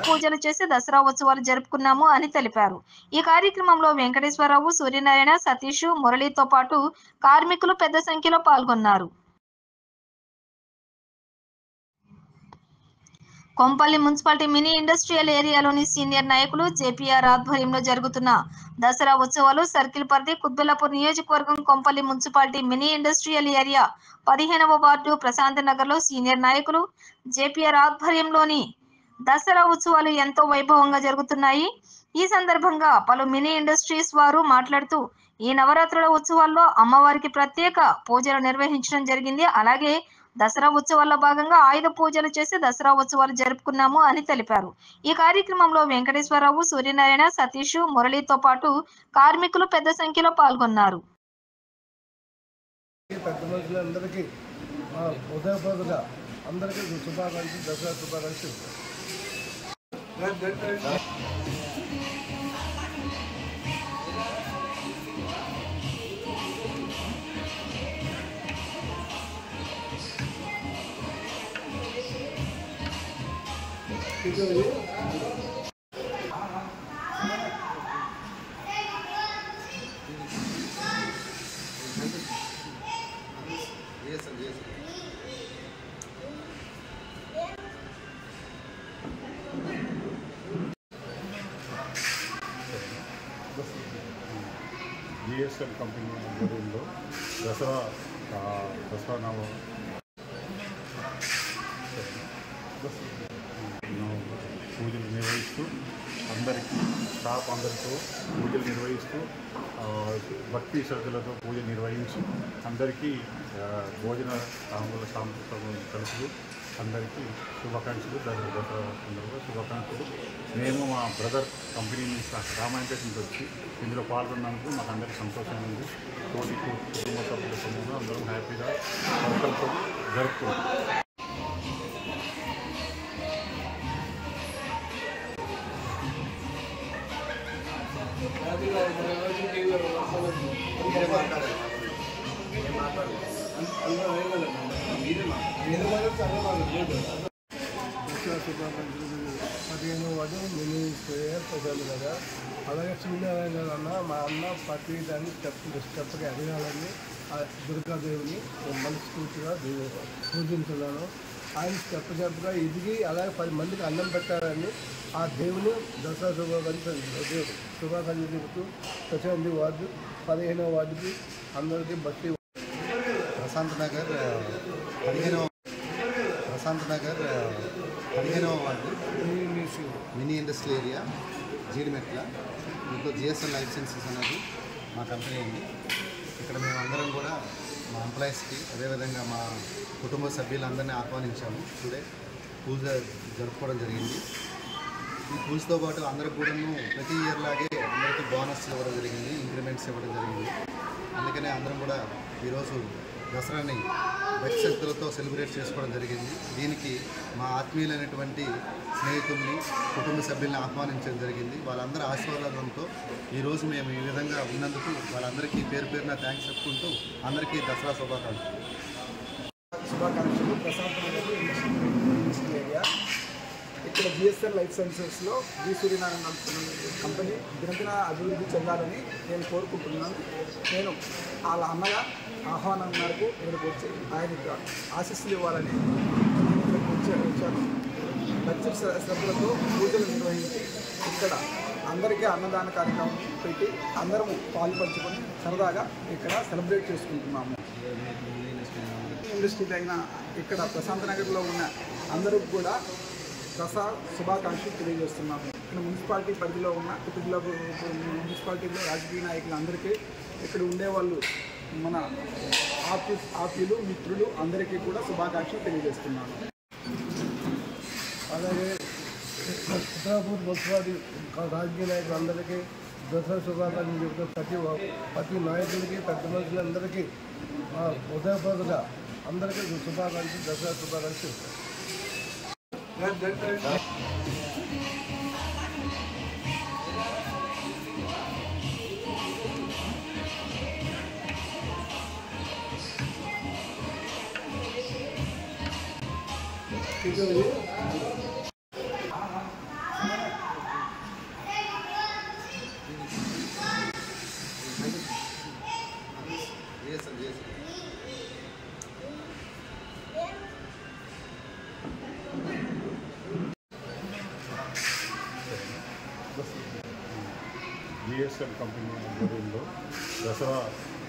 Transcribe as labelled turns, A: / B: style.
A: పూజలు చేసి దసరా ఉత్సవాలు జరుపుకున్నాము అని తెలిపారు ఈ కార్యక్రమంలో వెంకటేశ్వరరావు సూర్యనారాయణ సతీష్ మురళితో పాటు కార్మికులు పెద్ద సంఖ్యలో పాల్గొన్నారు కొంపల్లి మున్సిపాలిటీ మినీ ఇండస్ట్రియల్ ఏరియాలోని సీనియర్ నాయకులు జేపీఆర్ ఆధ్వర్యంలో జరుగుతున్న దసరా ఉత్సవాలు సర్కిల్ పరిధి కుత్బుల్లాపూర్ నియోజకవర్గం Kompally municipality mini industrial area పదిహేనవ వార్డు ప్రశాంత్ నగర్ లో సీనియర్ నాయకులు జేపీఆర్ ఆధ్వర్యంలోని దసరా ఉత్సవాలు ఎంతో వైభవంగా జరుగుతున్నాయి ఈ సందర్భంగా పలు మినీ ఇండస్ట్రీస్ వారు మాట్లాడుతూ ఈ నవరాత్రుల ఉత్సవాల్లో అమ్మవారికి ప్రత్యేక పూజలు నిర్వహించడం జరిగింది అలాగే దసరా ఉత్సవాల్లో భాగంగా ఆయుధ పూజలు చేసి దసరా ఉత్సవాలు జరుపుకున్నాము అని తెలిపారు ఈ కార్యక్రమంలో వెంకటేశ్వరరావు సూర్యనారాయణ సతీష్ మురళితో పాటు కార్మికులు పెద్ద సంఖ్యలో పాల్గొన్నారు
B: పెద్ద మనుషులందరికీ మా హృదయపూర్వక అందరికీ శుభాకాంక్షలు దసరా శుభాకాంక్షలు
C: జిఎస్ఎల్ కంపెనీ ఆధ్వర్యంలో దసరా ఆ, దసరా నవ నవ- పూజలు నిర్వహిస్తూ అందరికీ స్టాఫ్ అందరితో పూజలు నిర్వహిస్తూ ఆ, భక్తి శ్రద్ధలతో పూజ నిర్వహించి అందరికీ ఆ, భోజన సాంగుల సాంస్కృతిక కలుపుతూ అందరికీ శుభాకాంక్షలు దసరా దసరా సందర్భంగా శుభాకాంక్షలు మేము మా బ్రదర్ కంపెనీ నుంచి రామాయణ నుంచి వచ్చి ఇందులో పాల్గొన్నందుకు మాకు అందరికీ సంతోషంగా ఉంది తోటి కుటుంబ సభ్యుల సమూహం అందరం హ్యాపీగా వర్కలతో జరుపుకుంటాం
B: దసరా శుభాకాంక్షలు పదిహేను వాడు మినీ స్క్వేర్ ప్రజలు కదా అలాగే సూర్యనారాయణ గారు అన్న మా అన్న ప్రతి దాన్ని స్టెప్ స్టెప్కి ఎదగాలని ఆ దుర్గాదేవిని మనస్ఫూర్తిగా దేవు- పూజించున్నాను ఆయన స్టెప్ స్టెప్గా ఎదిగి అలాగే పది మందికి అన్నం పెట్టాలని ఆ దేవుని దసరా శుభాకాంక్షలు శుభాకాంక్షలు చెబుతూ ప్రశాంతి వార్డు పదిహేనవ వార్డుకి అందరికీ భక్తి
D: ప్రశాంత్ నగర్ పదిహేనవ ప్రశాంత్ నగర్ పదిహేనవ ward mini industrial area Jeedimetla దీంట్లో జిఎస్ఎల్ లైఫ్ సైన్సెస్ అనేది మా కంపెనీ ఉంది ఇక్కడ మేము అందరం కూడా మా ఎంప్లాయీస్కి అదేవిధంగా మా కుటుంబ సభ్యులందరినీ ఆహ్వానించాము టుడే పూజ జరుపుకోవడం జరిగింది ఈ పూజతో పాటు అందరికి కూడాను ప్రతి ఇయర్ లాగే అందరికీ బోనస్ ఇవ్వడం జరిగింది ఇంక్రిమెంట్స్ ఇవ్వడం జరిగింది అందుకనే అందరం కూడా ఈరోజు దసరాని భక్తి శక్తులతో సెలబ్రేట్ చేసుకోవడం జరిగింది దీనికి మా ఆత్మీయులైనటువంటి స్నేహితుల్ని కుటుంబ సభ్యుల్ని ఆహ్వానించడం జరిగింది వాళ్ళందరి ఆశీర్వాదంతో ఈరోజు మేము ఈ విధంగా ఉన్నందుకు వాళ్ళందరికీ పేరు పేరున థ్యాంక్స్ చెప్పుకుంటూ అందరికీ దసరా శుభాకాంక్షలు
E: శుభాకాంక్షలు ప్రశాంత్ నగర్ ఇండస్ట్రియల్ ఏరియా ఇక్కడ జిఎస్ఆర్ లైఫ్ సైన్సెస్లో వి సూర్యనారాయణ నడుపుతున్న కంపెనీ దినదిన అభివృద్ధి చెందాలని నేను కోరుకుంటున్నాను నేను వాళ్ళ అన్నగా ఆహ్వానం మేరకు ఇక్కడికి వచ్చి ఆయన ఆశీస్సులు ఇవ్వాలని ఇక్కడికి వచ్చి వచ్చాను భక్తి శ్ర- శ్రద్ధలతో పూజలు నిర్వహించి ఇక్కడ అందరికీ అన్నదాన కార్యక్రమం పెట్టి అందరము పాలు పంచుకొని సరదాగా ఇక్కడ సెలబ్రేట్ చేసుకుంటున్నాము ఇండస్ట్రీ అయిన ఇక్కడ ప్రశాంత్ నగర్లో ఉన్న అందరికి కూడా దసరా శుభాకాంక్షలు తెలియజేస్తున్నాము ఇక్కడ మున్సిపాలిటీ పరిధిలో ఉన్న కుటుంబ మున్సిపాలిటీలో రాజకీయ నాయకులు అందరికీ ఇక్కడ ఉండేవాళ్ళు మన ఆప్యు ఆప్యులు మిత్రులు అందరికీ కూడా శుభాకాంక్షలు తెలియజేస్తున్నాను
B: అలాగే ఉత్తరాపూర్ మున్సిపాలిటీ రాజకీయ నాయకులందరికీ దసరా శుభాకాంక్షలు చెబుతూ ప్రతి ఒ- ప్రతి నాయకుడికి పెద్ద మనుషులందరికీ మా హృదయపూర్వక అందరికీ శుభాకాంక్షలు దసరా శుభాకాంక్షలు
C: జిఎస్ఎల్ కంపెనీ ఆధ్వర్యంలో దసరా